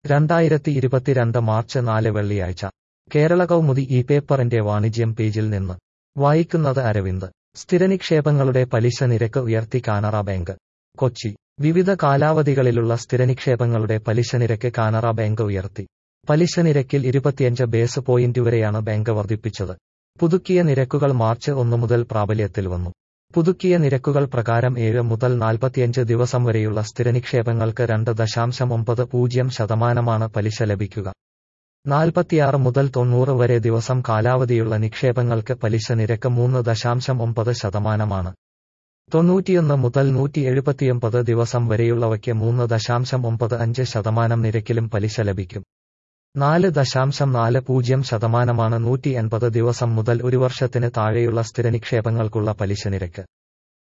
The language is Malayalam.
രണ്ടായിരത്തി ഇരുപത്തിരണ്ട് മാർച്ച് നാല് വെള്ളിയാഴ്ച കേരള കൗമുദി ഈ പേപ്പറിന്റെ വാണിജ്യം പേജിൽ നിന്ന് വായിക്കുന്നത് അരവിന്ദ് സ്ഥിരനിക്ഷേപങ്ങളുടെ പലിശ നിരക്ക് ഉയർത്തി കാനറ ബാങ്ക് കൊച്ചി വിവിധ കാലാവധികളിലുള്ള സ്ഥിരനിക്ഷേപങ്ങളുടെ പലിശ നിരക്ക് കാനറ ബാങ്ക് ഉയർത്തി പലിശ നിരക്കിൽ ഇരുപത്തിയഞ്ച് ബേസ് പോയിന്റ് വരെയാണ് ബാങ്ക് വർദ്ധിപ്പിച്ചത് പുതുക്കിയ നിരക്കുകൾ മാർച്ച് ഒന്ന് മുതൽ പ്രാബല്യത്തിൽ വന്നു പുതുക്കിയ നിരക്കുകൾ പ്രകാരം ഏഴ് മുതൽ നാൽപ്പത്തിയഞ്ച് ദിവസം വരെയുള്ള സ്ഥിരനിക്ഷേപങ്ങൾക്ക് രണ്ട് ദശാംശം ഒമ്പത് പൂജ്യം ശതമാനമാണ് പലിശ ലഭിക്കുക നാൽപ്പത്തിയാറ് മുതൽ തൊണ്ണൂറ് വരെ ദിവസം കാലാവധിയുള്ള നിക്ഷേപങ്ങൾക്ക് പലിശ നിരക്ക് മൂന്ന് ദശാംശം ഒമ്പത് ശതമാനമാണ് തൊണ്ണൂറ്റിയൊന്ന് മുതൽ നൂറ്റി എഴുപത്തിയൊമ്പത് ദിവസം വരെയുള്ളവയ്ക്ക് മൂന്ന് ദശാംശം ഒമ്പത് അഞ്ച് ശതമാനം നിരക്കിലും പലിശ ലഭിക്കും നാല് ദശാംശം നാല് പൂജ്യം ശതമാനമാണ് നൂറ്റി എൺപത് ദിവസം മുതൽ ഒരു വർഷത്തിന് താഴെയുള്ള സ്ഥിരനിക്ഷേപങ്ങൾക്കുള്ള പലിശ നിരക്ക്